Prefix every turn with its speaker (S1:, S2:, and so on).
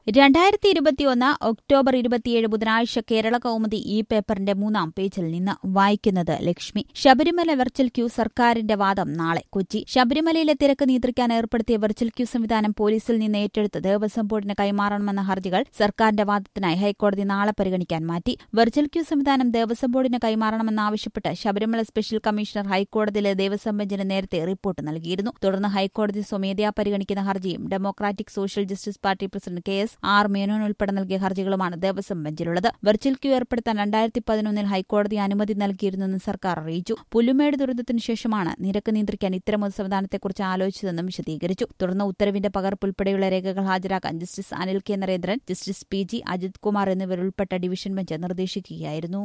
S1: രണ്ടായിരത്തി ഇരുപത്തിയൊന്ന് ഒക്ടോബർ ഇരുപത്തിയേഴ് ബുധനാഴ്ച കേരള കൗമുദി ഈ പേപ്പറിന്റെ മൂന്നാം പേജിൽ നിന്ന് വായിക്കുന്നത് ലക്ഷ്മി ശബരിമല വെർച്വൽ ക്യൂ സർക്കാരിന്റെ വാദം നാളെ കൊച്ചി ശബരിമലയിലെ തിരക്ക് നിയന്ത്രിക്കാൻ ഏർപ്പെടുത്തിയ വെർച്വൽ ക്യൂ സംവിധാനം പോലീസിൽ നിന്ന് ഏറ്റെടുത്ത് ദേവസ്വം ബോർഡിന് കൈമാറണമെന്ന ഹർജികൾ സർക്കാരിന്റെ വാദത്തിനായി ഹൈക്കോടതി നാളെ പരിഗണിക്കാൻ മാറ്റി വെർച്വൽ ക്യൂ സംവിധാനം ദേവസ്വം ബോർഡിന് കൈമാറണമെന്നാവശ്യപ്പെട്ട് ശബരിമല സ്പെഷ്യൽ കമ്മീഷണർ ഹൈക്കോടതിയിലെ ദേവസ്വം ബെഞ്ചിന് നേരത്തെ റിപ്പോർട്ട് നൽകിയിരുന്നു തുടർന്ന് ഹൈക്കോടതി സ്വമേധയാ പരിഗണിക്കുന്ന ഹർജിയും democratic social justice party president K S R Menon ഉൾപ്പെടെ നൽകിയ ഹർജികളുമാണ് ദേവസ്വം ബെഞ്ചിലുള്ളത് വെർച്വൽ ക്യൂ ഏർപ്പെടുത്താൻ രണ്ടായിരത്തി പതിനൊന്നിൽ ഹൈക്കോടതി അനുമതി നൽകിയിരുന്നെന്ന് സർക്കാർ അറിയിച്ചു പുല്ലുമേട് ദുരന്തത്തിന് ശേഷമാണ് നിരക്ക് നിയന്ത്രിക്കാൻ ഇത്തരമൊരു സംവിധാനത്തെക്കുറിച്ച് ആലോചിച്ചതെന്നും വിശദീകരിച്ചു തുടർന്ന് ഉത്തരവിന്റെ പകർപ്പ് ഉൾപ്പെടെയുള്ള രേഖകൾ ഹാജരാക്കാൻ justice Anil K Narendran justice P G Ajith Kumar എന്നിവരുൾപ്പെട്ട ഡിവിഷൻ ബെഞ്ച് നിർദ്ദേശിക്കുകയായിരുന്നു